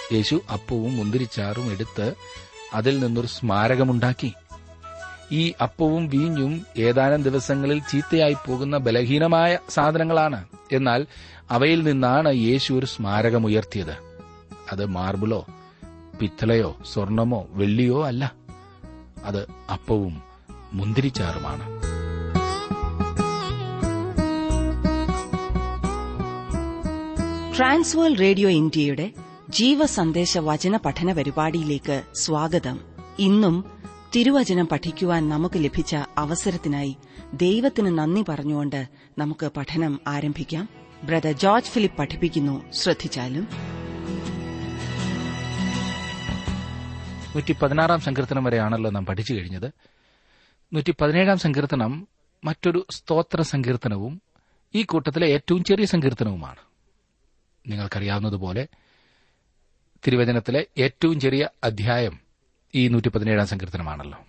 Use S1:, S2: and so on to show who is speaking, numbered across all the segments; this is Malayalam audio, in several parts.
S1: യേശു അപ്പവും മുന്തിരിച്ചാറും എടുത്ത് അതിൽ നിന്നൊരു സ്മാരകമുണ്ടാക്കി ഈ അപ്പവും വീഞ്ഞും ഏതാനും ദിവസങ്ങളിൽ ചീത്തയായി പോകുന്ന ബലഹീനമായ സാധനങ്ങളാണ് എന്നാൽ അവയിൽ നിന്നാണ് യേശു ഒരു സ്മാരകമുയർത്തിയത് അത് മാർബിളോ പിത്തളയോ സ്വർണമോ വെള്ളിയോ അല്ല അത് അപ്പവും മുന്തിരിച്ചാറുമാണ്
S2: ട്രാൻസ്വേൾ റേഡിയോ ഇന്ത്യയുടെ ജീവസന്ദേശ വചന പഠന പരിപാടിയിലേക്ക് സ്വാഗതം ഇന്നും തിരുവചനം പഠിക്കുവാൻ നമുക്ക് ലഭിച്ച അവസരത്തിനായി ദൈവത്തിന് നന്ദി പറഞ്ഞുകൊണ്ട് നമുക്ക് പഠനം ആരംഭിക്കാം ബ്രദർ ജോർജ് ഫിലിപ്പ് പഠിപ്പിക്കുന്നു ശ്രദ്ധിച്ചാലും
S1: നൂറ്റി പതിനാറാം സങ്കീർത്തനം വരെയാണല്ലോ നാം പഠിച്ചു കഴിഞ്ഞത് നൂറ്റി പതിനേഴാം സങ്കീർത്തനം മറ്റൊരു സ്തോത്ര സങ്കീർത്തനവും ഈ കൂട്ടത്തിലെ ഏറ്റവും ചെറിയ സങ്കീർത്തനവുമാണ് നിങ്ങൾക്കറിയാവുന്നതുപോലെ തിരുവചനത്തിലെ ഏറ്റവും ചെറിയ അധ്യായം ഈ നൂറ്റി പതിനേഴാം സങ്കീർത്തനമാണല്ലോ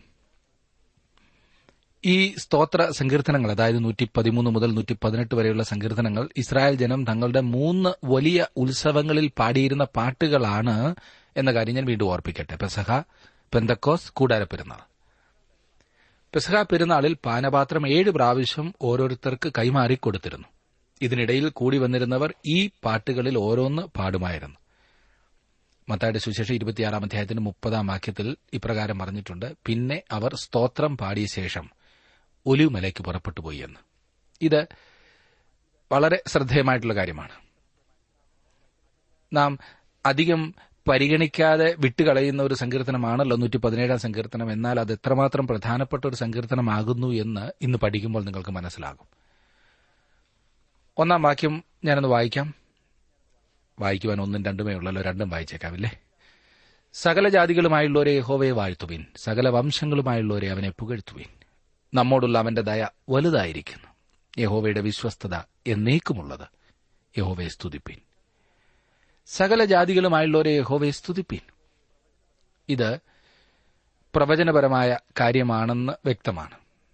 S1: ഈ സ്തോത്ര സങ്കീർത്തനങ്ങൾ അതായത് നൂറ്റി പതിമൂന്ന് മുതൽ നൂറ്റി പതിനെട്ട് വരെയുള്ള സങ്കീർത്തനങ്ങൾ ഇസ്രായേൽ ജനം തങ്ങളുടെ മൂന്ന് വലിയ ഉത്സവങ്ങളിൽ പാടിയിരുന്ന പാട്ടുകളാണ് എന്ന കാര്യം ഞാൻ വീണ്ടും ഓർപ്പിക്കട്ടെ പെസഹ പെന്തക്കോസ് കൂടാരപ്പെരുന്നാൾ പെസഹ പെരുന്നാളിൽ പാനപാത്രം ഏഴ് പ്രാവശ്യം ഓരോരുത്തർക്ക് കൈമാറി കൊടുത്തിരുന്നു ഇതിനിടയിൽ കൂടി വന്നിരുന്നവർ ഈ പാട്ടുകളിൽ ഓരോന്ന് പാടുമായിരുന്നു മത്തായുടെ സുശേഷം ഇരുപത്തിയാറാം അധ്യായത്തിന്റെ മുപ്പതാം വാക്യത്തിൽ ഇപ്രകാരം പറഞ്ഞിട്ടുണ്ട് പിന്നെ അവർ സ്തോത്രം പാടിയ ശേഷം ഒലിവുമലയ്ക്ക് പുറപ്പെട്ടു പോയി എന്ന് ഇത് വളരെ ശ്രദ്ധേയമായിട്ടുള്ള കാര്യമാണ് നാം അധികം പരിഗണിക്കാതെ വിട്ടുകളയുന്ന ഒരു സങ്കീർത്തനമാണല്ലോ നൂറ്റി പതിനേഴാം സങ്കീർത്തനം എന്നാൽ അത് എത്രമാത്രം പ്രധാനപ്പെട്ട ഒരു സങ്കീർത്തനമാകുന്നു എന്ന് ഇന്ന് പഠിക്കുമ്പോൾ നിങ്ങൾക്ക് മനസ്സിലാകും ഒന്നാം വാക്യം ഞാനൊന്ന് വായിക്കാം വായിക്കുവാൻ ഒന്നും രണ്ടുമേ ഉള്ളല്ലോ രണ്ടും വായിച്ചേക്കാവില്ലേ സകല ജാതികളുമായുള്ളവരെ യഹോവയെ വാഴ്ത്തുവിൻ സകല വംശങ്ങളുമായുള്ളവരെ അവനെ പുകഴ്ത്തുവിൻ നമ്മോടുള്ള അവന്റെ ദയ വലുതായിരിക്കുന്നു യഹോവയുടെ വിശ്വസ്തത എന്നേക്കുമുള്ളത് യഹോവയെ സ്തുതിപ്പിൻ സകല ജാതികളുമായുള്ളവരെ യഹോവയെ സ്തുതിപ്പിൻ ഇത് പ്രവചനപരമായ കാര്യമാണെന്ന് വ്യക്തമാണ്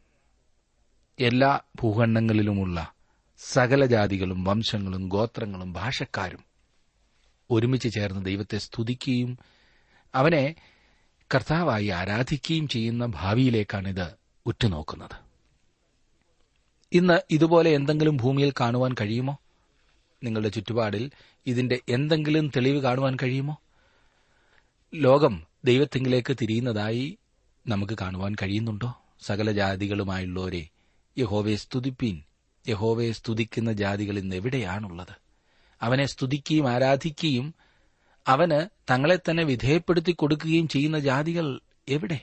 S1: എല്ലാ ഭൂഖണ്ഡങ്ങളിലുമുള്ള സകല ജാതികളും വംശങ്ങളും ഗോത്രങ്ങളും ഭാഷക്കാരും ഒരുമിച്ച് ചേർന്ന് ദൈവത്തെ സ്തുതിക്കുകയും അവനെ കർത്താവായി ആരാധിക്കുകയും ചെയ്യുന്ന ഭാവിയിലേക്കാണിത് ഉറ്റുനോക്കുന്നത് ഇന്ന് ഇതുപോലെ എന്തെങ്കിലും ഭൂമിയിൽ കാണുവാൻ കഴിയുമോ നിങ്ങളുടെ ചുറ്റുപാടിൽ ഇതിന്റെ എന്തെങ്കിലും തെളിവ് കാണുവാൻ കഴിയുമോ ലോകം ദൈവത്തിങ്കിലേക്ക് തിരിയുന്നതായി നമുക്ക് കാണുവാൻ കഴിയുന്നുണ്ടോ സകല ജാതികളുമായുള്ളവരെ യഹോവയെ സ്തുതിപ്പീൻ യഹോവയെ സ്തുതിക്കുന്ന ജാതികൾ ഇന്ന് എവിടെയാണുള്ളത് അവനെ സ്തുതിക്കുകയും ആരാധിക്കുകയും അവന് തങ്ങളെ തന്നെ വിധേയപ്പെടുത്തി കൊടുക്കുകയും ചെയ്യുന്ന ജാതികൾ എവിടെ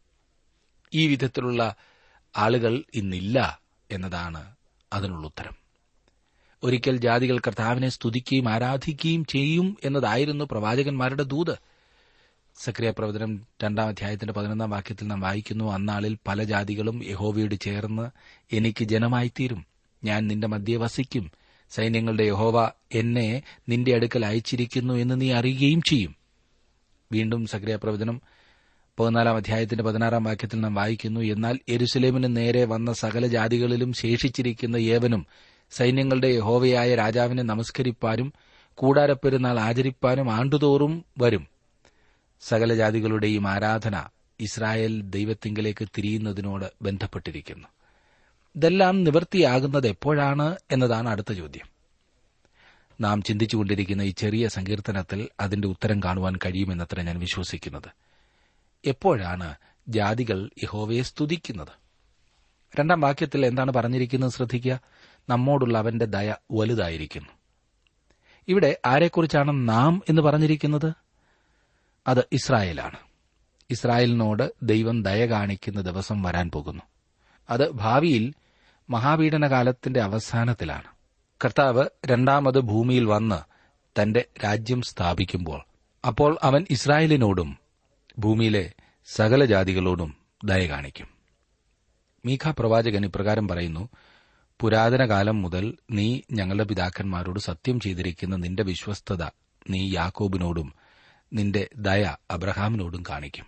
S1: ഈ വിധത്തിലുള്ള ആളുകൾ ഇന്നില്ല എന്നതാണ് അതിനുള്ള ഉത്തരം ഒരിക്കൽ ജാതികൾ കർത്താവിനെ സ്തുതിക്കുകയും ആരാധിക്കുകയും ചെയ്യും എന്നതായിരുന്നു പ്രവാചകന്മാരുടെ ദൂത് സക്രിയ പ്രവചനം രണ്ടാം അധ്യായത്തിന്റെ പതിനൊന്നാം വാക്യത്തിൽ നാം വായിക്കുന്നു അന്നാളിൽ പല ജാതികളും യഹോവയോട് ചേർന്ന് എനിക്ക് ജനമായിത്തീരും ഞാൻ നിന്റെ മധ്യെ വസിക്കും സൈന്യങ്ങളുടെ യഹോവ എന്നെ നിന്റെ അടുക്കൽ അയച്ചിരിക്കുന്നു എന്ന് നീ അറിയുകയും ചെയ്യും വീണ്ടും സക്രിയ പ്രവചനം പതിനാലാം അധ്യായത്തിന്റെ പതിനാറാം വാക്യത്തിൽ നാം വായിക്കുന്നു എന്നാൽ എരുസലേമിന് നേരെ വന്ന സകല ജാതികളിലും ശേഷിച്ചിരിക്കുന്ന ഏവനും സൈന്യങ്ങളുടെ യഹോവയായ രാജാവിനെ നമസ്കരിപ്പാനും കൂടാരപ്പെരുന്നാൾ ആചരിപ്പാനും ആണ്ടുതോറും വരും സകല ജാതികളുടെയും ആരാധന ഇസ്രായേൽ ദൈവത്തിങ്കിലേക്ക് തിരിയുന്നതിനോട് ബന്ധപ്പെട്ടിരിക്കുന്നു ഇതെല്ലാം നിവൃത്തിയാകുന്നത് എപ്പോഴാണ് എന്നതാണ് അടുത്ത ചോദ്യം നാം ചിന്തിച്ചുകൊണ്ടിരിക്കുന്ന ഈ ചെറിയ സങ്കീർത്തനത്തിൽ അതിന്റെ ഉത്തരം കാണുവാൻ കഴിയുമെന്നത്ര ഞാൻ വിശ്വസിക്കുന്നത് എപ്പോഴാണ് ജാതികൾ യഹോവയെ സ്തുതിക്കുന്നത് രണ്ടാം വാക്യത്തിൽ എന്താണ് പറഞ്ഞിരിക്കുന്നത് ശ്രദ്ധിക്കുക നമ്മോടുള്ള അവന്റെ ദയ വലുതായിരിക്കുന്നു ഇവിടെ ആരെക്കുറിച്ചാണ് നാം എന്ന് പറഞ്ഞിരിക്കുന്നത് അത് ഇസ്രായേലാണ് ഇസ്രായേലിനോട് ദൈവം ദയ കാണിക്കുന്ന ദിവസം വരാൻ പോകുന്നു അത് ഭാവിയിൽ മഹാപീഡനകാലത്തിന്റെ അവസാനത്തിലാണ് കർത്താവ് രണ്ടാമത് ഭൂമിയിൽ വന്ന് തന്റെ രാജ്യം സ്ഥാപിക്കുമ്പോൾ അപ്പോൾ അവൻ ഇസ്രായേലിനോടും ഭൂമിയിലെ സകല ജാതികളോടും ദയ കാണിക്കും മീഖ പ്രവാചകൻ ഇപ്രകാരം പറയുന്നു പുരാതന കാലം മുതൽ നീ ഞങ്ങളുടെ പിതാക്കന്മാരോട് സത്യം ചെയ്തിരിക്കുന്ന നിന്റെ വിശ്വസ്തത നീ യാക്കോബിനോടും നിന്റെ ദയ അബ്രഹാമിനോടും കാണിക്കും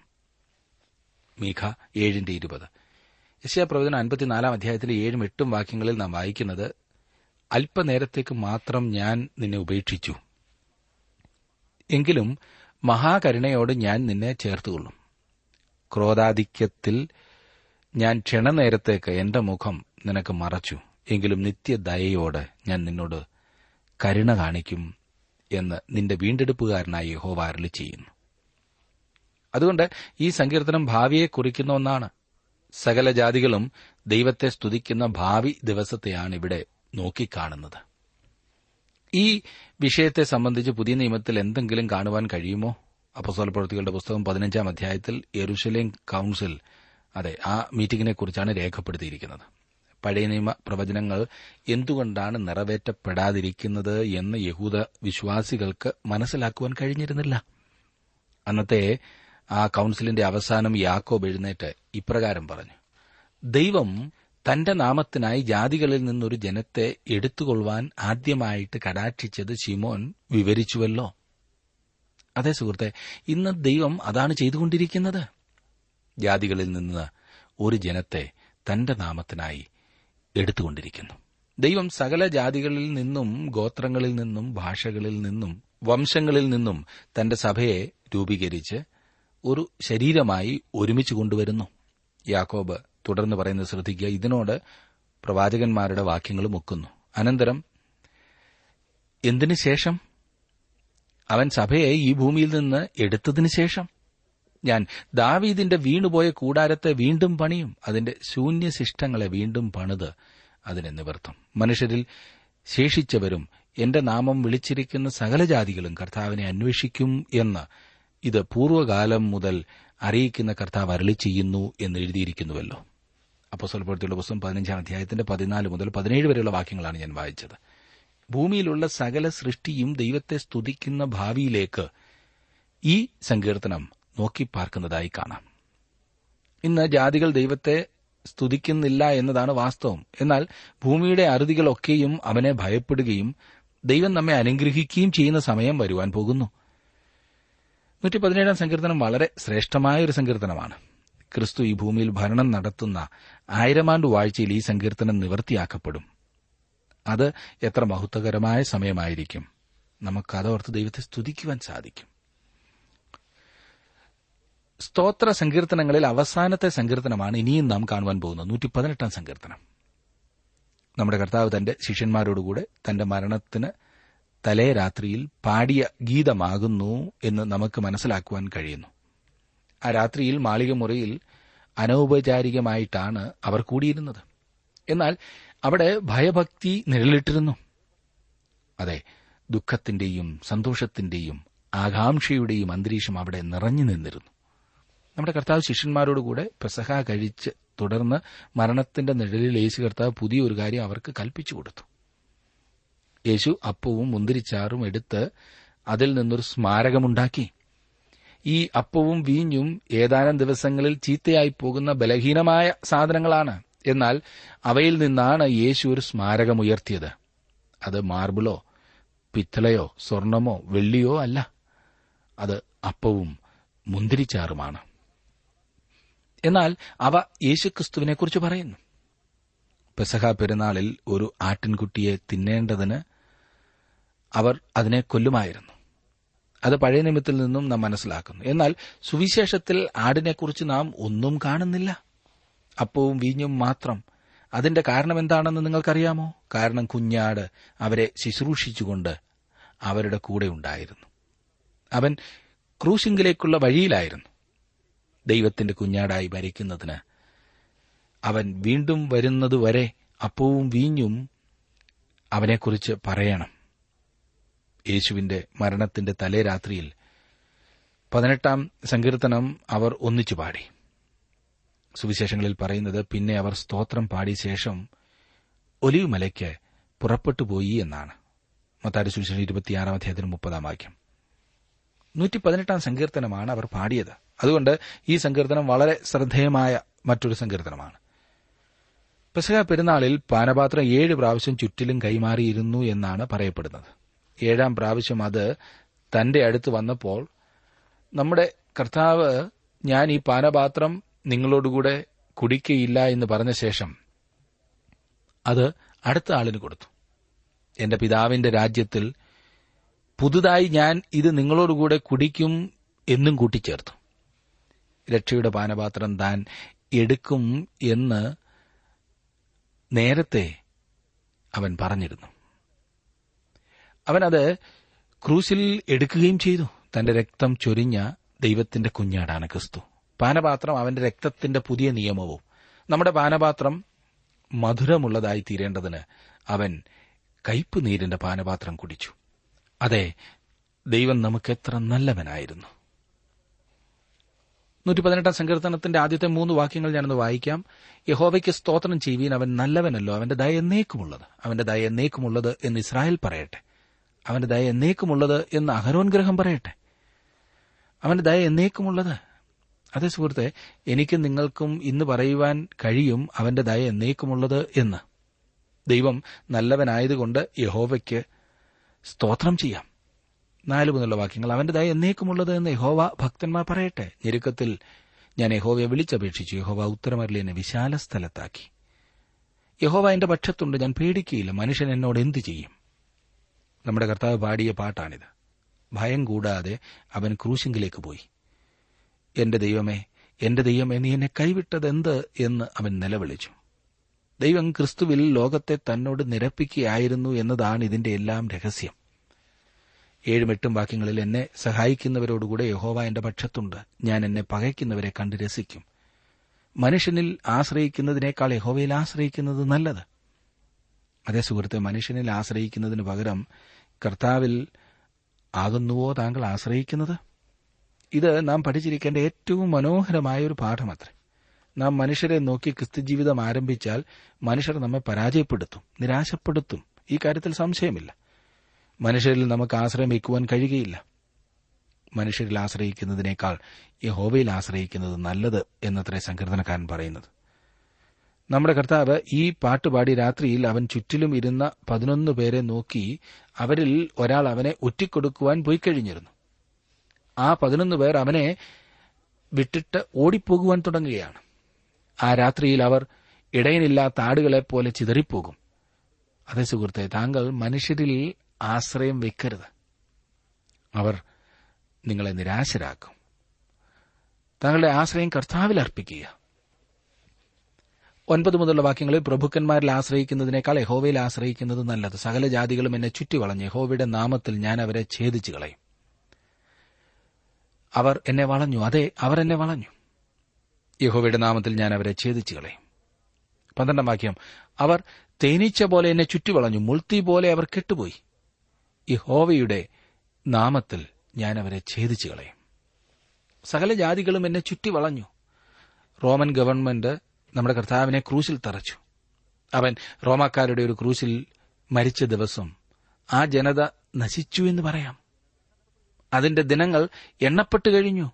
S1: മീഖ ഏഴിന്റെ ഇരുപത് യശയ പ്രവചനം അൻപത്തിനാലാം അധ്യായത്തിലെ ഏഴും എട്ടും വാക്യങ്ങളിൽ നാം വായിക്കുന്നത് അല്പനേരത്തേക്ക് മാത്രം ഞാൻ നിന്നെ ഉപേക്ഷിച്ചു എങ്കിലും മഹാകരുണയോട് ഞാൻ നിന്നെ ചേർത്തുകൊള്ളും ക്രോധാധിക്യത്തിൽ ഞാൻ ക്ഷണനേരത്തേക്ക് എന്റെ മുഖം നിനക്ക് മറച്ചു എങ്കിലും നിത്യദയയോട് ഞാൻ നിന്നോട് കരുണ കാണിക്കും എന്ന് നിന്റെ വീണ്ടെടുപ്പുകാരനായി യഹോവ അരുളി ചെയ്യുന്നു അതുകൊണ്ട് ഈ സങ്കീർത്തനം ഭാവിയെ കുറിക്കുന്ന ഒന്നാണ് സകല ജാതികളും ദൈവത്തെ സ്തുതിക്കുന്ന ഭാവി ദിവസത്തെയാണ് ഇവിടെ നോക്കിക്കാണുന്നത് ഈ വിഷയത്തെ സംബന്ധിച്ച് പുതിയ നിയമത്തിൽ എന്തെങ്കിലും കാണുവാൻ കഴിയുമോ അപ്പസോല പ്രവൃത്തികളുടെ പുസ്തകം പതിനഞ്ചാം അധ്യായത്തിൽ യെരുഷലേം കൌൺസിൽ അതെ ആ മീറ്റിംഗിനെ കുറിച്ചാണ് രേഖപ്പെടുത്തിയിരിക്കുന്നത് പഴയ നിയമ പ്രവചനങ്ങൾ എന്തുകൊണ്ടാണ് നിറവേറ്റപ്പെടാതിരിക്കുന്നത് എന്ന് യഹൂദ വിശ്വാസികൾക്ക് മനസ്സിലാക്കുവാൻ കഴിഞ്ഞിരുന്നില്ല അന്നത്തെ ആ കൌൺസിലിന്റെ അവസാനം യാക്കോബ് എഴുന്നേറ്റ് ഇപ്രകാരം പറഞ്ഞു ദൈവം തന്റെ നാമത്തിനായി ജാതികളിൽ നിന്നൊരു ജനത്തെ എടുത്തുകൊള്ളുവാൻ ആദ്യമായിട്ട് കടാക്ഷിച്ചത് ശിമോൻ വിവരിച്ചുവല്ലോ അതെ സുഹൃത്തെ ഇന്ന് ദൈവം അതാണ് ചെയ്തുകൊണ്ടിരിക്കുന്നത് ജാതികളിൽ നിന്ന് ഒരു ജനത്തെ തന്റെ നാമത്തിനായി എടുത്തുകൊണ്ടിരിക്കുന്നു ദൈവം സകല ജാതികളിൽ നിന്നും ഗോത്രങ്ങളിൽ നിന്നും ഭാഷകളിൽ നിന്നും വംശങ്ങളിൽ നിന്നും തന്റെ സഭയെ രൂപീകരിച്ച് ഒരു ശരീരമായി ഒരുമിച്ച് കൊണ്ടുവരുന്നു യാക്കോബ് തുടർന്ന് പറയുന്നത് ശ്രദ്ധിക്കുക ഇതിനോട് പ്രവാചകന്മാരുടെ വാക്യങ്ങളും ഒക്കുന്നു അനന്തരം എന്തിനു ശേഷം അവൻ സഭയെ ഈ ഭൂമിയിൽ നിന്ന് എടുത്തതിനു ശേഷം ഞാൻ ദാവീദിന്റെ വീണുപോയ കൂടാരത്തെ വീണ്ടും പണിയും അതിന്റെ ശൂന്യശിഷ്ടങ്ങളെ വീണ്ടും പണിത് അതിനെ നിവർത്തും മനുഷ്യരിൽ ശേഷിച്ചവരും എന്റെ നാമം വിളിച്ചിരിക്കുന്ന സകല ജാതികളും കർത്താവിനെ അന്വേഷിക്കും എന്ന് ഇത് പൂർവ്വകാലം മുതൽ അറിയിക്കുന്ന കർത്താവ് അരളി ചെയ്യുന്നു എന്ന് എഴുതിയിരിക്കുന്നുവല്ലോ അപ്പോസ്വലപ്പെടുത്തിയുള്ള പുസ്തകം പതിനഞ്ചാം അധ്യായത്തിന്റെ പതിനാല് മുതൽ പതിനേഴ് വരെയുള്ള വാക്യങ്ങളാണ് ഞാൻ വായിച്ചത് ഭൂമിയിലുള്ള സകല സൃഷ്ടിയും ദൈവത്തെ സ്തുതിക്കുന്ന ഭാവിയിലേക്ക് ഈ സങ്കീർത്തനം നോക്കിപ്പാർക്കുന്നതായി കാണാം ഇന്ന് ജാതികൾ ദൈവത്തെ സ്തുതിക്കുന്നില്ല എന്നതാണ് വാസ്തവം എന്നാൽ ഭൂമിയുടെ അറുതികളൊക്കെയും അവനെ ഭയപ്പെടുകയും ദൈവം നമ്മെ അനുഗ്രഹിക്കുകയും ചെയ്യുന്ന സമയം വരുവാൻ പോകുന്നു നൂറ്റി പതിനേഴാം സങ്കീർത്തനം വളരെ ശ്രേഷ്ഠമായ ഒരു സങ്കീർത്തനമാണ് ക്രിസ്തു ഈ ഭൂമിയിൽ ഭരണം നടത്തുന്ന ആയിരമാണ്ട് വാഴ്ചയിൽ ഈ സങ്കീർത്തനം നിവൃത്തിയാക്കപ്പെടും അത് എത്ര മഹത്വകരമായ സമയമായിരിക്കും നമുക്കതോർത്ത് ദൈവത്തെ സ്തുതിക്കുവാൻ സാധിക്കും സ്തോത്ര സങ്കീർത്തനങ്ങളിൽ അവസാനത്തെ സങ്കീർത്തനമാണ് ഇനിയും നാം കാണുവാൻ പോകുന്നത് നൂറ്റി പതിനെട്ടാം സങ്കീർത്തനം നമ്മുടെ കർത്താവ് തന്റെ ശിഷ്യന്മാരോടുകൂടെ തന്റെ മരണത്തിന് തലേ രാത്രിയിൽ പാടിയ ഗീതമാകുന്നു എന്ന് നമുക്ക് മനസ്സിലാക്കുവാൻ കഴിയുന്നു ആ രാത്രിയിൽ മാളികമുറിയിൽ അനൗപചാരികമായിട്ടാണ് അവർ കൂടിയിരുന്നത് എന്നാൽ അവിടെ ഭയഭക്തി നിഴലിട്ടിരുന്നു അതെ ദുഃഖത്തിന്റെയും സന്തോഷത്തിന്റെയും ആകാംക്ഷയുടെയും അന്തരീക്ഷം അവിടെ നിറഞ്ഞു നിന്നിരുന്നു നമ്മുടെ കർത്താവ് ശിഷ്യന്മാരോടുകൂടെ പെസഹ കഴിച്ച് തുടർന്ന് മരണത്തിന്റെ നിഴലിൽ യേശു കർത്താവ് പുതിയൊരു കാര്യം അവർക്ക് കൽപ്പിച്ചു കൊടുത്തു യേശു അപ്പവും മുന്തിരിച്ചാറും എടുത്ത് അതിൽ നിന്നൊരു സ്മാരകമുണ്ടാക്കി ഈ അപ്പവും വീഞ്ഞും ഏതാനും ദിവസങ്ങളിൽ ചീത്തയായി പോകുന്ന ബലഹീനമായ സാധനങ്ങളാണ് എന്നാൽ അവയിൽ നിന്നാണ് യേശു ഒരു സ്മാരകമുയർത്തിയത് അത് മാർബിളോ പിത്തളയോ സ്വർണമോ വെള്ളിയോ അല്ല അത് അപ്പവും മുന്തിരിച്ചാറുമാണ് എന്നാൽ അവ യേശുക്രിസ്തുവിനെക്കുറിച്ച് പറയുന്നു പെസഹ പെരുന്നാളിൽ ഒരു ആട്ടിൻകുട്ടിയെ തിന്നേണ്ടതിന് അവർ അതിനെ കൊല്ലുമായിരുന്നു അത് പഴയ നിയമത്തിൽ നിന്നും നാം മനസ്സിലാക്കുന്നു എന്നാൽ സുവിശേഷത്തിൽ ആടിനെക്കുറിച്ച് നാം ഒന്നും കാണുന്നില്ല അപ്പവും വീഞ്ഞും മാത്രം അതിന്റെ കാരണം എന്താണെന്ന് നിങ്ങൾക്കറിയാമോ കാരണം കുഞ്ഞാട് അവരെ ശുശ്രൂഷിച്ചുകൊണ്ട് അവരുടെ കൂടെ ഉണ്ടായിരുന്നു അവൻ ക്രൂശിങ്കിലേക്കുള്ള വഴിയിലായിരുന്നു ദൈവത്തിന്റെ കുഞ്ഞാടായി ഭരിക്കുന്നതിന് അവൻ വീണ്ടും വരുന്നതുവരെ അപ്പവും വീഞ്ഞും അവനെക്കുറിച്ച് പറയണം യേശുവിന്റെ മരണത്തിന്റെ തലേ രാത്രിയിൽ പതിനെട്ടാം സങ്കീർത്തനം അവർ ഒന്നിച്ചു പാടി സുവിശേഷങ്ങളിൽ പറയുന്നത് പിന്നെ അവർ സ്തോത്രം പാടിയ ശേഷം ഒലിവ് മലയ്ക്ക് പുറപ്പെട്ടുപോയി എന്നാണ് മത്താരി സുവിശേഷം ഇരുപത്തിയാറാം അധ്യായത്തിന് മുപ്പതാം വാക്യം നൂറ്റി പതിനെട്ടാം സങ്കീർത്തനമാണ് അവർ പാടിയത് അതുകൊണ്ട് ഈ സങ്കീർത്തനം വളരെ ശ്രദ്ധേയമായ മറ്റൊരു സങ്കീർത്തനമാണ് പെസഹ പെരുന്നാളിൽ പാനപാത്രം ഏഴ് പ്രാവശ്യം ചുറ്റിലും കൈമാറിയിരുന്നു എന്നാണ് പറയപ്പെടുന്നത് ഏഴാം പ്രാവശ്യം അത് തന്റെ അടുത്ത് വന്നപ്പോൾ നമ്മുടെ കർത്താവ് ഞാൻ ഈ പാനപാത്രം നിങ്ങളോടുകൂടെ കുടിക്കയില്ല എന്ന് പറഞ്ഞ ശേഷം അത് അടുത്ത ആളിന് കൊടുത്തു എന്റെ പിതാവിന്റെ രാജ്യത്തിൽ പുതുതായി ഞാൻ ഇത് നിങ്ങളോടുകൂടെ കുടിക്കും എന്നും കൂട്ടിച്ചേർത്തു രക്ഷയുടെ പാനപാത്രം താൻ എടുക്കും എന്ന് നേരത്തെ അവൻ പറഞ്ഞിരുന്നു അവനത് ക്രൂശിൽ എടുക്കുകയും ചെയ്തു തന്റെ രക്തം ചൊരിഞ്ഞ ദൈവത്തിന്റെ കുഞ്ഞാടാണ് ക്രിസ്തു പാനപാത്രം അവന്റെ രക്തത്തിന്റെ പുതിയ നിയമവും നമ്മുടെ പാനപാത്രം മധുരമുള്ളതായി തീരേണ്ടതിന് അവൻ കയ്പ് നീരിന്റെ പാനപാത്രം കുടിച്ചു അതെ ദൈവം നമുക്കെത്ര നല്ലവനായിരുന്നു നൂറ്റി പതിനെട്ടാം സങ്കീർത്തനത്തിന്റെ ആദ്യത്തെ മൂന്ന് വാക്യങ്ങൾ ഞാനൊന്ന് വായിക്കാം യഹോവയ്ക്ക് സ്തോത്രം ചെയ്യുവീൻ അവൻ നല്ലവനല്ലോ അവന്റെ ദയ എന്നേക്കുമുള്ളത് അവന്റെ ദയ എന്നേക്കുമുള്ളത് എന്ന് ഇസ്രായേൽ പറയട്ടെ അവന്റെ ദയ എന്നേക്കുമുള്ളത് എന്ന് അഹരോൻ ഗ്രഹം പറയട്ടെ അവന്റെ ദയ എന്നേക്കുമുള്ളത് അതേ സുഹൃത്തെ എനിക്കും നിങ്ങൾക്കും ഇന്ന് പറയുവാൻ കഴിയും അവന്റെ ദയ എന്നേക്കുമുള്ളത് എന്ന് ദൈവം നല്ലവനായതുകൊണ്ട് യഹോവയ്ക്ക് സ്തോത്രം ചെയ്യാം നാല് മുതലുള്ള വാക്യങ്ങൾ അവന്റെ ദയ എന്നേക്കുമുള്ളത് എന്ന് യഹോവ ഭക്തന്മാർ പറയട്ടെ ഞെരുക്കത്തിൽ ഞാൻ യഹോവയെ വിളിച്ചപേക്ഷിച്ചു യഹോവ ഉത്തരമരളി എന്നെ വിശാല സ്ഥലത്താക്കി യഹോവ എന്റെ പക്ഷത്തുണ്ട് ഞാൻ പേടിക്കുകയില്ല മനുഷ്യൻ എന്നോട് എന്തു ചെയ്യും നമ്മുടെ കർത്താവ് പാടിയ പാട്ടാണിത് ഭയം കൂടാതെ അവൻ ക്രൂശിങ്കിലേക്ക് പോയി എന്റെ ദൈവമേ എന്റെ ദൈവമേ നീ എന്നെ കൈവിട്ടതെന്ത് എന്ന് അവൻ നിലവിളിച്ചു ദൈവം ക്രിസ്തുവിൽ ലോകത്തെ തന്നോട് നിരപ്പിക്കുകയായിരുന്നു എന്നതാണ് ഇതിന്റെ എല്ലാം രഹസ്യം ഏഴും എട്ടും വാക്യങ്ങളിൽ എന്നെ സഹായിക്കുന്നവരോടുകൂടെ യഹോവ എന്റെ പക്ഷത്തുണ്ട് ഞാൻ എന്നെ പകയ്ക്കുന്നവരെ കണ്ട് രസിക്കും മനുഷ്യനിൽ ആശ്രയിക്കുന്നതിനേക്കാൾ യഹോവയിൽ ആശ്രയിക്കുന്നത് നല്ലത് അതേ സുഹൃത്തെ മനുഷ്യനിൽ ആശ്രയിക്കുന്നതിന് പകരം കർത്താവിൽ ആകുന്നുവോ താങ്കൾ ആശ്രയിക്കുന്നത് ഇത് നാം പഠിച്ചിരിക്കേണ്ട ഏറ്റവും മനോഹരമായ ഒരു പാഠമത്രേ നാം മനുഷ്യരെ നോക്കി ക്രിസ്തുജീവിതം ആരംഭിച്ചാൽ മനുഷ്യർ നമ്മെ പരാജയപ്പെടുത്തും നിരാശപ്പെടുത്തും ഈ കാര്യത്തിൽ സംശയമില്ല മനുഷ്യരിൽ നമുക്ക് ആശ്രയം വയ്ക്കുവാൻ കഴിയുകയില്ല മനുഷ്യരിൽ ആശ്രയിക്കുന്നതിനേക്കാൾ യഹോവയിൽ ആശ്രയിക്കുന്നത് നല്ലത് എന്നത്രേ സങ്കീർത്തനക്കാരൻ പറയുന്നത് നമ്മുടെ കർത്താവ് ഈ പാട്ടുപാടി രാത്രിയിൽ അവൻ ചുറ്റിലും ഇരുന്ന പതിനൊന്ന് പേരെ നോക്കി അവരിൽ ഒരാൾ അവനെ ഒറ്റിക്കൊടുക്കുവാൻ പോയി കഴിഞ്ഞിരുന്നു ആ പതിനൊന്ന് പേർ അവനെ വിട്ടിട്ട് ഓടിപ്പോകുവാൻ തുടങ്ങുകയാണ് ആ രാത്രിയിൽ അവർ ഇടയനില്ലാത്ത ആടുകളെപ്പോലെ ചിതറിപ്പോകും അതേ സുഹൃത്തെ താങ്കൾ മനുഷ്യരിൽ ആശ്രയം വെക്കരുത് അവർ നിങ്ങളെ നിരാശരാക്കും താങ്കളുടെ ആശ്രയം കർത്താവിൽ അർപ്പിക്കുക ഒൻപത് മുതലുള്ള വാക്യങ്ങളിൽ പ്രഭുക്കന്മാരിൽ ആശ്രയിക്കുന്നതിനേക്കാൾ യഹോവയിൽ ആശ്രയിക്കുന്നത് നല്ലത് സകല ജാതികളും എന്നെ ചുറ്റിവളഞ്ഞ് യഹോവയുടെ നാമത്തിൽ ഞാൻ അവരെ ഛേദിച്ചു കളയും അവർ എന്നെ വളഞ്ഞു അതെ അവർ എന്നെ വളഞ്ഞു യഹോവയുടെ നാമത്തിൽ ഞാൻ അവരെ ഛേദിച്ചു കളയും പന്ത്രണ്ടാം വാക്യം അവർ തേനീച്ച പോലെ എന്നെ ചുറ്റിവളഞ്ഞു മുൾത്തി പോലെ അവർ കെട്ടുപോയി യഹോവയുടെ നാമത്തിൽ ഞാൻ അവരെ ഛേദിച്ചു കളയും സകല ജാതികളും എന്നെ ചുറ്റി വളഞ്ഞു റോമൻ ഗവൺമെന്റ് നമ്മുടെ കർത്താവിനെ ക്രൂശിൽ തറച്ചു അവൻ റോമാക്കാരുടെ ഒരു ക്രൂശിൽ മരിച്ച ദിവസം ആ ജനത നശിച്ചു എന്ന് പറയാം അതിന്റെ ദിനങ്ങൾ എണ്ണപ്പെട്ടു കഴിഞ്ഞു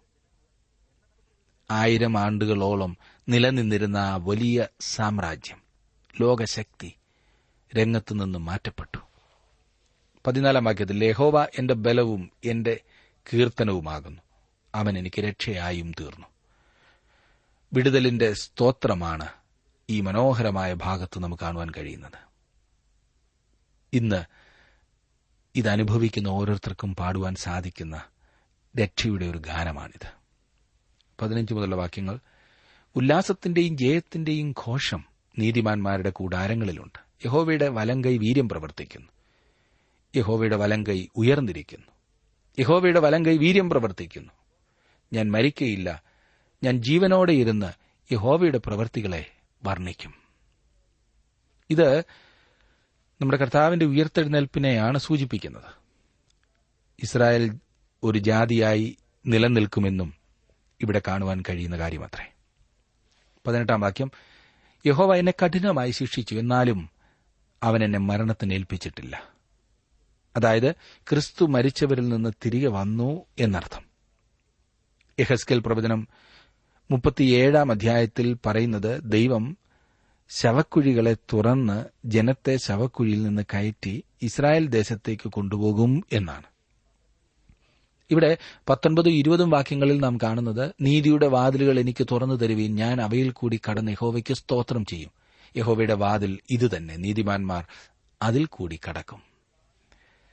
S1: ആയിരം ആണ്ടുകളോളം നിലനിന്നിരുന്ന ആ വലിയ സാമ്രാജ്യം ലോകശക്തി രംഗത്തുനിന്ന് മാറ്റപ്പെട്ടു പതിനാലാം വാക്യത്തിൽ യഹോവ എന്റെ ബലവും എന്റെ കീർത്തനവുമാകുന്നു അവൻ എനിക്ക് രക്ഷയായും തീർന്നു വിടുതലിന്റെ സ്തോത്രമാണ് ഈ മനോഹരമായ ഭാഗത്ത് നമുക്ക് കാണുവാൻ കഴിയുന്നത് ഇന്ന് ഇതനുഭവിക്കുന്ന ഓരോരുത്തർക്കും പാടുവാൻ സാധിക്കുന്ന രക്ഷയുടെ ഒരു ഗാനമാണിത് പതിനഞ്ച് മുതലുള്ള വാക്യങ്ങൾ ഉല്ലാസത്തിന്റെയും ജയത്തിന്റെയും ഘോഷം നീതിമാന്മാരുടെ കൂടാരങ്ങളിലുണ്ട് യഹോവയുടെ വലങ്കൈ വീര്യം പ്രവർത്തിക്കുന്നു യഹോവയുടെ വലങ്കൈ ഉയർന്നിരിക്കുന്നു യഹോവയുടെ വലങ്കൈ വീര്യം പ്രവർത്തിക്കുന്നു ഞാൻ മരിക്കയില്ല ഞാൻ ജീവനോടെ ഇരുന്ന് യഹോവയുടെ പ്രവൃത്തികളെ വർണ്ണിക്കും ഇത് നമ്മുടെ കർത്താവിന്റെ ഉയർത്തെഴുന്നേൽപ്പിനെയാണ് സൂചിപ്പിക്കുന്നത് ഇസ്രായേൽ ഒരു ജാതിയായി നിലനിൽക്കുമെന്നും ഇവിടെ കാണുവാൻ കഴിയുന്ന കാര്യമത്രേ പതിനെട്ടാം വാക്യം യഹോവ എന്നെ കഠിനമായി ശിക്ഷിച്ചു എന്നാലും അവൻ എന്നെ മരണത്തിന് ഏൽപ്പിച്ചിട്ടില്ല അതായത് ക്രിസ്തു മരിച്ചവരിൽ നിന്ന് തിരികെ വന്നു എന്നർത്ഥം യഹസ്കൽ പ്രവചനം മുപ്പത്തിയേഴാം അധ്യായത്തിൽ പറയുന്നത് ദൈവം ശവക്കുഴികളെ തുറന്ന് ജനത്തെ ശവക്കുഴിയിൽ നിന്ന് കയറ്റി ഇസ്രായേൽ ദേശത്തേക്ക് കൊണ്ടുപോകും എന്നാണ് ഇവിടെ പത്തൊൻപതും ഇരുപതും വാക്യങ്ങളിൽ നാം കാണുന്നത് നീതിയുടെ വാതിലുകൾ എനിക്ക് തുറന്നു തരുവീൻ ഞാൻ അവയിൽ കൂടി കടന്ന് യഹോവയ്ക്ക് സ്തോത്രം ചെയ്യും യഹോവയുടെ വാതിൽ ഇതുതന്നെ നീതിമാന്മാർ അതിൽ കൂടി കടക്കും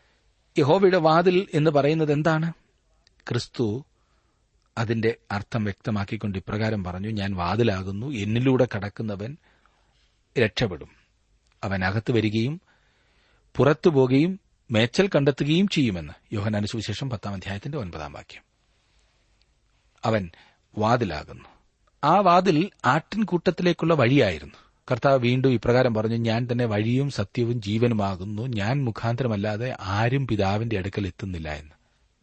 S1: യഹോവയുടെ വാതിൽ എന്ന് പറയുന്നത് എന്താണ് ക്രിസ്തു അതിന്റെ അർത്ഥം വ്യക്തമാക്കിക്കൊണ്ട് ഇപ്രകാരം പറഞ്ഞു ഞാൻ വാതിലാകുന്നു എന്നിലൂടെ കടക്കുന്നവൻ രക്ഷപ്പെടും അവൻ അകത്ത് വരികയും പുറത്തു പോകുകയും മേച്ചൽ കണ്ടെത്തുകയും ചെയ്യുമെന്ന് യോഹനാന സുവിശേഷം പത്താം അധ്യായത്തിന്റെ ഒൻപതാം വാക്യം അവൻ വാതിലാകുന്നു ആ വാതിൽ ആട്ടിൻകൂട്ടത്തിലേക്കുള്ള വഴിയായിരുന്നു കർത്താവ് വീണ്ടും ഇപ്രകാരം പറഞ്ഞു ഞാൻ തന്നെ വഴിയും സത്യവും ജീവനുമാകുന്നു ഞാൻ മുഖാന്തരമല്ലാതെ ആരും പിതാവിന്റെ അടുക്കൽ എത്തുന്നില്ല എന്ന്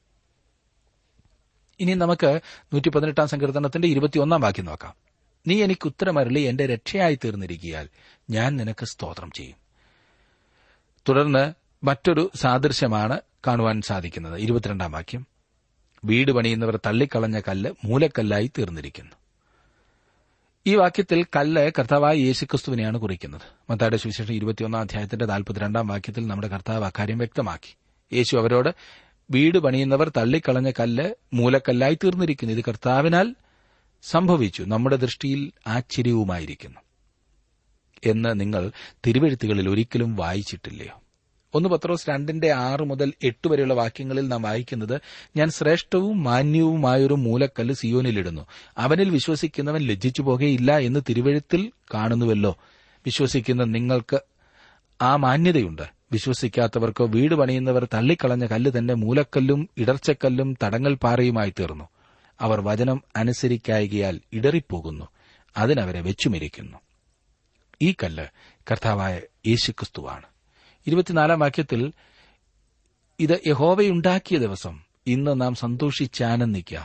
S1: ഇനി നമുക്ക് നൂറ്റി പതിനെട്ടാം സങ്കീർത്തനത്തിന്റെ ഇരുപത്തിയൊന്നാം വാക്യം നോക്കാം നീ എനിക്ക് ഉത്തരമരളി എന്റെ രക്ഷയായി തീർന്നിരിക്കിയാൽ ഞാൻ നിനക്ക് സ്തോത്രം ചെയ്യും തുടർന്ന് മറ്റൊരു സാദൃശ്യമാണ് കാണുവാൻ സാധിക്കുന്നത് ഇരുപത്തിരണ്ടാം വാക്യം വീട് പണിയുന്നവർ തള്ളിക്കളഞ്ഞ കല്ല് മൂലക്കല്ലായി തീർന്നിരിക്കുന്നു ഈ വാക്യത്തിൽ കല്ല് കർത്താവായ യേശുക്രിസ്തുവിനെയാണ് കുറിക്കുന്നത് മത്തായുടെ സുവിശേഷം ഇരുപത്തിയൊന്നാം അധ്യായത്തിന്റെ നാൽപ്പത്തിരണ്ടാം വാക്യത്തിൽ നമ്മുടെ കർത്താവ് അക്കാര്യം വ്യക്തമാക്കി യേശു അവരോട് വീട് പണിയുന്നവർ തള്ളിക്കളഞ്ഞ കല്ല് മൂലക്കല്ലായി തീർന്നിരിക്കുന്നു ഇത് കർത്താവിനാൽ സംഭവിച്ചു നമ്മുടെ ദൃഷ്ടിയിൽ ആശ്ചര്യവുമായിരിക്കുന്നു എന്ന് നിങ്ങൾ തിരുവെഴുത്തുകളിൽ ഒരിക്കലും വായിച്ചിട്ടില്ലയോ ഒന്ന് പത്രോസ് രണ്ടിന്റെ ആറ് മുതൽ എട്ട് വരെയുള്ള വാക്യങ്ങളിൽ നാം വായിക്കുന്നത് ഞാൻ ശ്രേഷ്ഠവും മാന്യവുമായൊരു മൂലക്കല്ല് സിയോനിലിടുന്നു അവനിൽ വിശ്വസിക്കുന്നവൻ ലജ്ജിച്ചു പോകുകയില്ല എന്ന് തിരുവഴുത്തിൽ കാണുന്നുവല്ലോ വിശ്വസിക്കുന്ന നിങ്ങൾക്ക് ആ മാന്യതയുണ്ട് വിശ്വസിക്കാത്തവർക്കോ വീട് പണിയുന്നവർ തള്ളിക്കളഞ്ഞ കല്ല് തന്നെ മൂലക്കല്ലും ഇടർച്ചക്കല്ലും തടങ്ങൽ പാറയുമായി തീർന്നു അവർ വചനം അനുസരിക്കായികയാൽ ഇടറിപ്പോകുന്നു അതിനവരെ വെച്ചുമിരിക്കുന്നു ഈ കല്ല് കർത്താവായ യേശുക്രിസ്തുവാണ് ഇരുപത്തിനാലാം വാക്യത്തിൽ ഇത് യഹോവയുണ്ടാക്കിയ ദിവസം ഇന്ന് നാം സന്തോഷിച്ചാനന്ദിക്കുക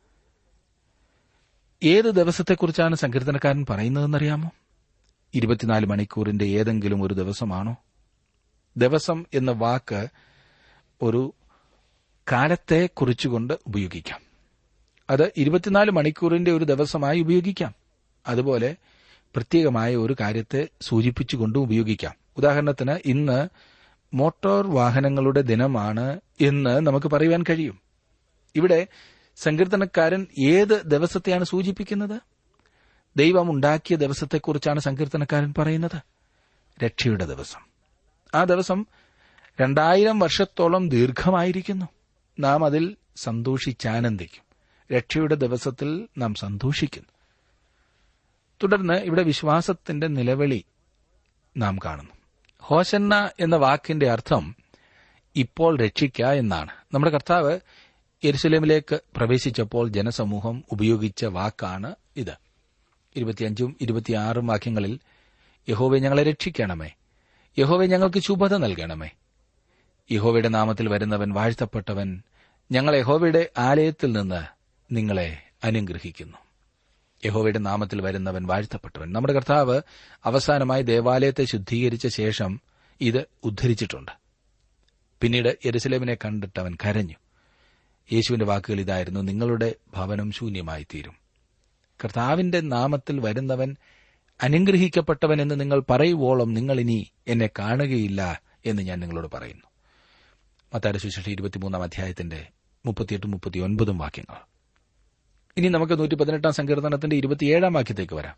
S1: ഏത് ദിവസത്തെക്കുറിച്ചാണ് സങ്കീർത്തനക്കാരൻ പറയുന്നതെന്നറിയാമോ ഇരുപത്തിനാല് മണിക്കൂറിന്റെ ഏതെങ്കിലും ഒരു ദിവസമാണോ ദിവസം എന്ന വാക്ക് ഒരു കാലത്തെ കുറിച്ചുകൊണ്ട് ഉപയോഗിക്കാം അത് ഇരുപത്തിനാല് മണിക്കൂറിന്റെ ഒരു ദിവസമായി ഉപയോഗിക്കാം അതുപോലെ പ്രത്യേകമായ ഒരു കാര്യത്തെ സൂചിപ്പിച്ചുകൊണ്ടും ഉപയോഗിക്കാം ഉദാഹരണത്തിന് ഇന്ന് മോട്ടോർ വാഹനങ്ങളുടെ ദിനമാണ് എന്ന് നമുക്ക് പറയുവാൻ കഴിയും ഇവിടെ സങ്കീർത്തനക്കാരൻ ഏത് ദിവസത്തെയാണ് സൂചിപ്പിക്കുന്നത് ദൈവം ഉണ്ടാക്കിയ ദിവസത്തെക്കുറിച്ചാണ് സങ്കീർത്തനക്കാരൻ പറയുന്നത് രക്ഷയുടെ ദിവസം ആ ദിവസം രണ്ടായിരം വർഷത്തോളം ദീർഘമായിരിക്കുന്നു നാം അതിൽ സന്തോഷിച്ചാനന്ദിക്കും രക്ഷയുടെ ദിവസത്തിൽ നാം സന്തോഷിക്കുന്നു തുടർന്ന് ഇവിടെ വിശ്വാസത്തിന്റെ നിലവിളി നാം കാണുന്നു ഹോശന്ന എന്ന വാക്കിന്റെ അർത്ഥം ഇപ്പോൾ രക്ഷിക്ക എന്നാണ് നമ്മുടെ കർത്താവ് യെരുസലേമിലേക്ക് പ്രവേശിച്ചപ്പോൾ ജനസമൂഹം ഉപയോഗിച്ച വാക്കാണ് ഇത് ഇരുപത്തിയഞ്ചും ഇരുപത്തിയാറും വാക്യങ്ങളിൽ യഹോവെ ഞങ്ങളെ രക്ഷിക്കണമേ യഹോവെ ഞങ്ങൾക്ക് ശുഭത നൽകണമേ യഹോവയുടെ നാമത്തിൽ വരുന്നവൻ വാഴ്ത്തപ്പെട്ടവൻ ഞങ്ങൾ യഹോവയുടെ ആലയത്തിൽ നിന്ന് നിങ്ങളെ അനുഗ്രഹിക്കുന്നു യഹോവയുടെ നാമത്തിൽ വരുന്നവൻ വാഴ്ത്തപ്പെട്ടവൻ നമ്മുടെ കർത്താവ് അവസാനമായി ദേവാലയത്തെ ശുദ്ധീകരിച്ച ശേഷം ഇത് ഉദ്ധരിച്ചിട്ടുണ്ട് പിന്നീട് യെരുസലേമിനെ കണ്ടിട്ട് അവൻ കരഞ്ഞു യേശുവിന്റെ വാക്കുകൾ ഇതായിരുന്നു നിങ്ങളുടെ ഭവനം ശൂന്യമായി തീരും കർത്താവിന്റെ നാമത്തിൽ വരുന്നവൻ അനുഗ്രഹിക്കപ്പെട്ടവൻ എന്ന് നിങ്ങൾ പറയുവോളം നിങ്ങൾ ഇനി എന്നെ കാണുകയില്ല എന്ന് ഞാൻ നിങ്ങളോട് പറയുന്നു മത്താര സുശേഷ ഇരുപത്തിമൂന്നാം അധ്യായത്തിന്റെ മുപ്പത്തിയെട്ടും മുപ്പത്തിയൊൻപതും വാക്യങ്ങൾ ഇനി നമുക്ക് നൂറ്റി പതിനെട്ടാം സങ്കീർത്തനത്തിന്റെ ഇരുപത്തിയേഴാം വാക്യത്തേക്ക് വരാം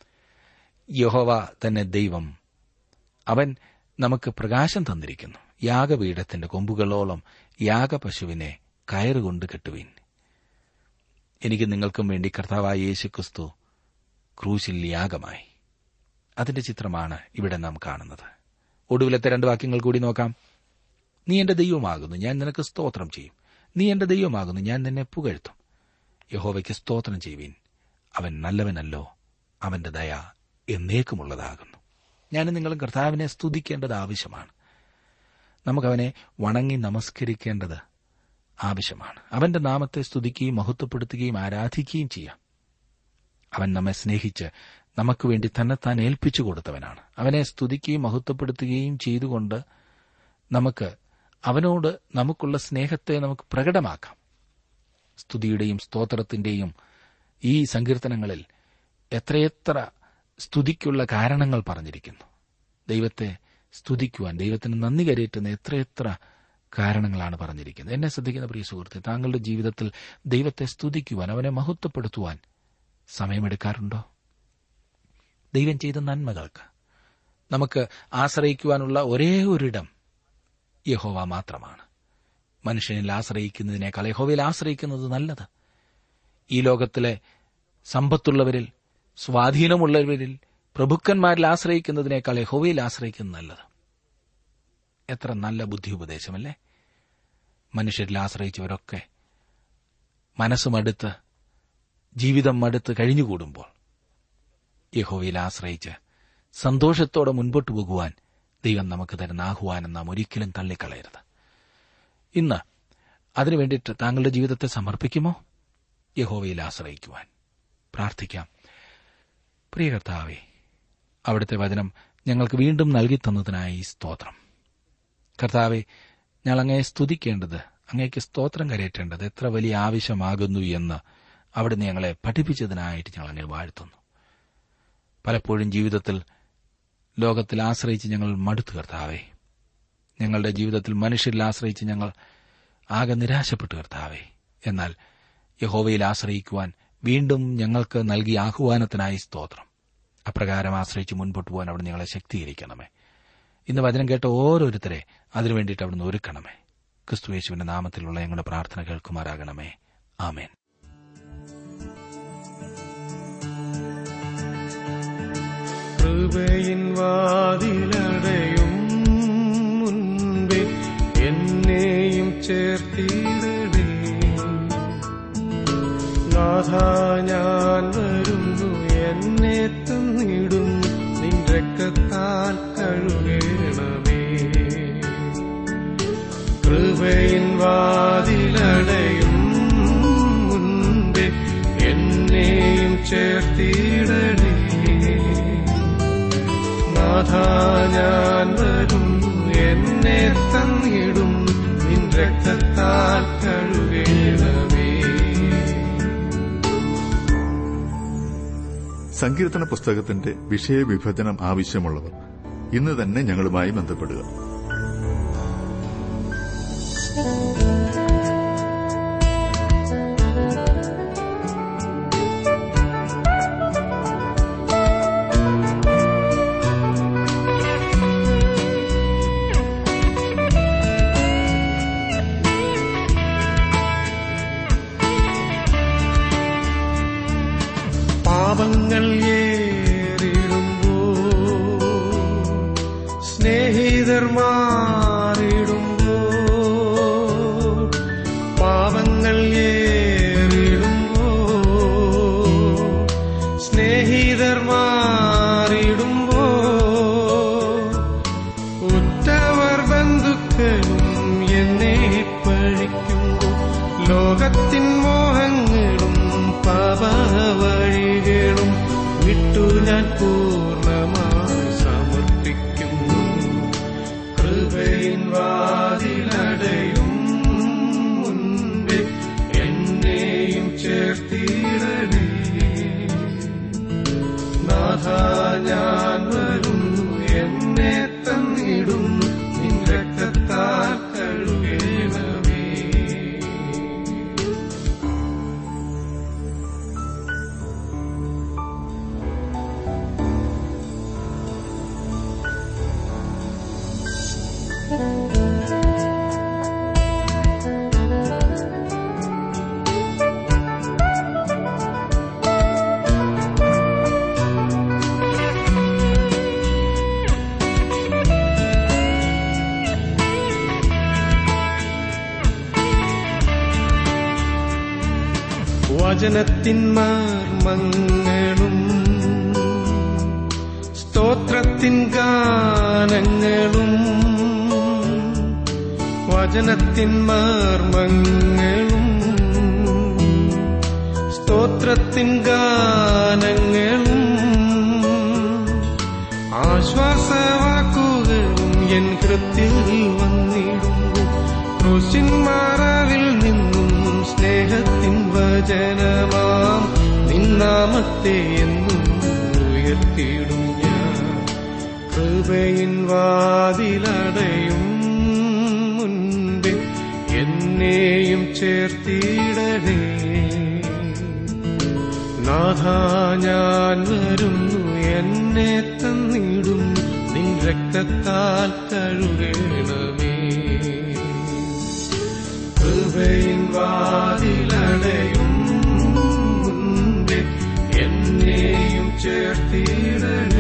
S1: യഹോവ തന്നെ ദൈവം അവൻ നമുക്ക് പ്രകാശം തന്നിരിക്കുന്നു യാഗപീഠത്തിന്റെ കൊമ്പുകളോളം യാഗപശുവിനെ കയറുകൊണ്ട് കെട്ടുവീൻ എനിക്ക് നിങ്ങൾക്കും വേണ്ടി കർത്താവായ യേശു ക്രിസ്തു ക്രൂശിൽ യാഗമായി അതിന്റെ ചിത്രമാണ് ഇവിടെ നാം കാണുന്നത് ഒടുവിലത്തെ രണ്ട് വാക്യങ്ങൾ കൂടി നോക്കാം നീ എന്റെ ദൈവമാകുന്നു ഞാൻ നിനക്ക് സ്തോത്രം ചെയ്യും നീ എന്റെ ദൈവമാകുന്നു ഞാൻ നിന്നെ പുകഴ്ത്തും യഹോവയ്ക്ക് സ്തോത്രം ചെയ്യുവീൻ അവൻ നല്ലവനല്ലോ അവന്റെ ദയ എന്നേക്കുമുള്ളതാകുന്നു ഞാൻ നിങ്ങളും കർത്താവിനെ സ്തുതിക്കേണ്ടത് ആവശ്യമാണ് നമുക്കവനെ വണങ്ങി നമസ്കരിക്കേണ്ടത് ആവശ്യമാണ് അവന്റെ നാമത്തെ സ്തുതിക്കുകയും മഹത്വപ്പെടുത്തുകയും ആരാധിക്കുകയും ചെയ്യാം അവൻ നമ്മെ സ്നേഹിച്ച് നമുക്ക് വേണ്ടി തന്നെത്താൻ ഏൽപ്പിച്ചു കൊടുത്തവനാണ് അവനെ സ്തുതിക്കുകയും മഹത്വപ്പെടുത്തുകയും ചെയ്തുകൊണ്ട് നമുക്ക് അവനോട് നമുക്കുള്ള സ്നേഹത്തെ നമുക്ക് പ്രകടമാക്കാം സ്തുതിയുടെയും സ്തോത്രത്തിന്റെയും ഈ സങ്കീർത്തനങ്ങളിൽ എത്രയെത്ര സ്തുതിക്കുള്ള കാരണങ്ങൾ പറഞ്ഞിരിക്കുന്നു ദൈവത്തെ സ്തുതിക്കുവാൻ ദൈവത്തിന് നന്ദി കരയേറ്റുന്ന എത്രയെത്ര കാരണങ്ങളാണ് പറഞ്ഞിരിക്കുന്നത് എന്നെ ശ്രദ്ധിക്കുന്ന പ്രിയ സുഹൃത്തെ താങ്കളുടെ ജീവിതത്തിൽ ദൈവത്തെ സ്തുതിക്കുവാൻ അവനെ മഹത്വപ്പെടുത്തുവാൻ സമയമെടുക്കാറുണ്ടോ ദൈവം ചെയ്ത നന്മകൾക്ക് നമുക്ക് ആശ്രയിക്കുവാനുള്ള ഒരേ ഒരിടം യഹോവ മാത്രമാണ് മനുഷ്യനിൽ ആശ്രയിക്കുന്നതിനേക്കാൾ യഹോവയിൽ ആശ്രയിക്കുന്നത് നല്ലത് ഈ ലോകത്തിലെ സമ്പത്തുള്ളവരിൽ സ്വാധീനമുള്ളവരിൽ പ്രഭുക്കന്മാരിൽ ആശ്രയിക്കുന്നതിനേക്കാൾ യഹോവയിൽ ആശ്രയിക്കുന്നത് നല്ലത് എത്ര നല്ല ബുദ്ധി ഉപദേശമല്ലേ മനുഷ്യരിൽ ആശ്രയിച്ചവരൊക്കെ മനസ്സ് മടുത്ത് ജീവിതം മടുത്ത് കഴിഞ്ഞുകൂടുമ്പോൾ യഹോവയിൽ ആശ്രയിച്ച് സന്തോഷത്തോടെ മുൻപോട്ടു പോകുവാൻ ദൈവം നമുക്ക് തരുന്ന ആഹ്വാനം നാം ഒരിക്കലും തള്ളിക്കളയരുത് ഇന്ന് അതിനു വേണ്ടിയിട്ട് താങ്കളുടെ ജീവിതത്തെ സമർപ്പിക്കുമോ യഹോവയിൽ ആശ്രയിക്കുവാൻ പ്രാർത്ഥിക്കാം പ്രിയ കർത്താവേ അവിടുത്തെ വചനം ഞങ്ങൾക്ക് വീണ്ടും നൽകി തന്നതിനായി സ്തോത്രം കർത്താവെ ഞങ്ങൾ അങ്ങയെ സ്തുതിക്കേണ്ടത് അങ്ങേക്ക് സ്തോത്രം കരയേറ്റേണ്ടത് എത്ര വലിയ ആവശ്യമാകുന്നു എന്ന് അവിടുന്ന് ഞങ്ങളെ പഠിപ്പിച്ചതിനായിട്ട് ഞങ്ങൾ അങ്ങനെ വാഴ്ത്തുന്നു പലപ്പോഴും ജീവിതത്തിൽ ലോകത്തിൽ ആശ്രയിച്ച് ഞങ്ങൾ മടുത്തു കർത്താവേ ഞങ്ങളുടെ ജീവിതത്തിൽ മനുഷ്യരിൽ ആശ്രയിച്ച് ഞങ്ങൾ ആകെ നിരാശപ്പെട്ടു കർത്താവേ എന്നാൽ യഹോവയിൽ ആശ്രയിക്കുവാൻ വീണ്ടും ഞങ്ങൾക്ക് നൽകിയ ആഹ്വാനത്തിനായി സ്തോത്രം അപ്രകാരം ആശ്രയിച്ച് മുൻപോട്ട് പോകാൻ അവിടെ ഞങ്ങളെ ശക്തീകരിക്കണമേ ഇന്ന് വചനം കേട്ട ഓരോരുത്തരെ അതിനുവേണ്ടിയിട്ട് അവിടുന്ന് ഒരുക്കണമേ ക്രിസ്തുയേശുവിന്റെ നാമത്തിലുള്ള ഞങ്ങളുടെ പ്രാർത്ഥന കേൾക്കുമാറാകണമേ ആമേൻ
S3: കൃപയിൻ വാതിലടയും മുൻപേ എന്നെയും ചേർത്തിടണേ നാഥ ഞാൻ വരുന്നു എന്നെ തന്നിടും നിൻ രക്തത്താൽ കഴുകണമേ കൃപയിൻ വാതിലടയും മുൻപേ എന്നെയും ചേർത്തിടണേ നാഥ ഞാൻ വരും എന്നെ തന്നിടും നിൻ രക്തത്താൽ കഴുകണമേ
S4: സങ്കീർത്തന പുസ്തകത്തിന്റെ വിഷയവിഭജനം ആവശ്യമുള്ളവർ ഇന്ന് തന്നെ ഞങ്ങളുമായി ബന്ധപ്പെടുക
S3: പാപങ്ങൾ ഏറിടുമ്പോ സ്നേഹിതർ മാറിടുമ്പോ പാപങ്ങൾ ഏറിടുമ്പോ സ്നേഹിതർ മാറിടുമ്പോ ഉറ്റവർ ബന്ധുക്കളും എന്നെ പഴിക്കുമ്പോ ലോകത്തിൻ മോഹങ്ങളും പാപവഴികളും വിട്ടു ഞാൻ പൂർണ്ണമായി സമർപ്പിക്കുന്നു കൃപയിൻ വാതിലടയും മുൻപേ എന്നെയും ചേർത്തിടണേ നാഥ ഞാൻ വരുന്നു എന്നെ തന്നിടും നിൻ രക്തത്താൽ കഴുകണമേ വചനത്തിൻ മർമ്മങ്ങളും സ്തോത്രത്തിൻ ഗാനങ്ങളും വചനത്തിൻ മർമ്മങ്ങളും സ്തോത്രത്തിൻ ഗാനങ്ങളും ആശ്വാസവാക്കുകളും എൻ കൃത്തിൽ വന്നിടുന്നു ക്രൂശിൻ മാറാവിൽ നിന്നും സ്നേഹത്തിൻ വചനമാം നിന്നാമത്തെ എന്നും ഉയർത്തിയിടും ഞാൻ കൃപയിൻ വാതിലടയും മുൻപേ എന്നെയും ചേർത്തിടണേ നാഥ ഞാൻ വരുന്നു എന്നെ തന്നിടും നിൻ രക്തത്താൽ കഴുകണമേ കൃപയിൻ വാതിലടയും മുൻപേ എന്നെയും ചേർത്തിടണേ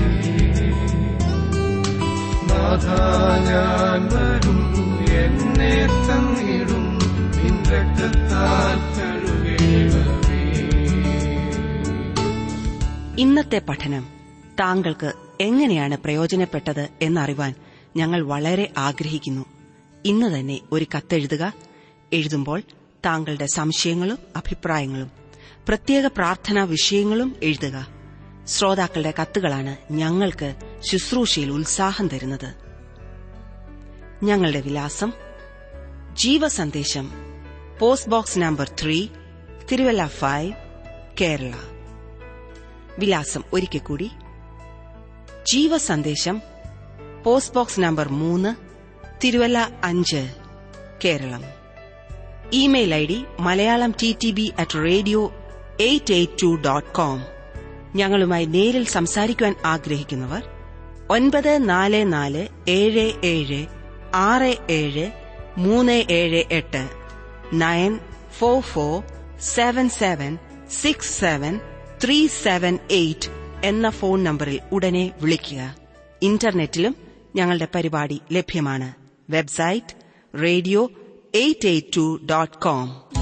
S3: നാഥ ഞാൻ വരും എന്നെ തന്നിടും നിൻ രക്തത്താൽ കഴുകേണമേ
S2: ഇന്നത്തെ പഠനം താങ്കൾക്ക് എങ്ങനെയാണ് പ്രയോജനപ്പെട്ടത് എന്നറിവാൻ ഞങ്ങൾ വളരെ ആഗ്രഹിക്കുന്നു ഇന്ന് തന്നെ ഒരു കത്തെഴുതുക എഴുതുമ്പോൾ താങ്കളുടെ സംശയങ്ങളും അഭിപ്രായങ്ങളും പ്രത്യേക പ്രാർത്ഥനാ വിഷയങ്ങളും എഴുതുക ശ്രോതാക്കളുടെ കത്തുകളാണ് ഞങ്ങൾക്ക് ശുശ്രൂഷയിൽ ഉത്സാഹം തരുന്നത് ഞങ്ങളുടെ വിലാസം Jeevasandesham post box number three Thiruvalla five Kerala വിലാസം ഒരിക്കൽ കൂടി ജീവസന്ദേശം പോസ്റ്റ് ബോക്സ് നമ്പർ മൂന്ന് തിരുവല്ല അഞ്ച് Keralam email I D Malayalam T T B at radio eight eight two dot com ഞങ്ങളുമായി നേരിൽ സംസാരിക്കുവാൻ ആഗ്രഹിക്കുന്നവർ ഒൻപത് നാല് നാല് ഏഴ് ഏഴ് ആറ് ഏഴ് മൂന്ന് ഏഴ് എട്ട് nine four four seven seven six seven three seven eight എന്ന ഫോൺ നമ്പറിൽ ഉടനെ വിളിക്കുക ഇന്റർനെറ്റിലും ഞങ്ങളുടെ പരിപാടി ലഭ്യമാണ് website radio eight eight two dot com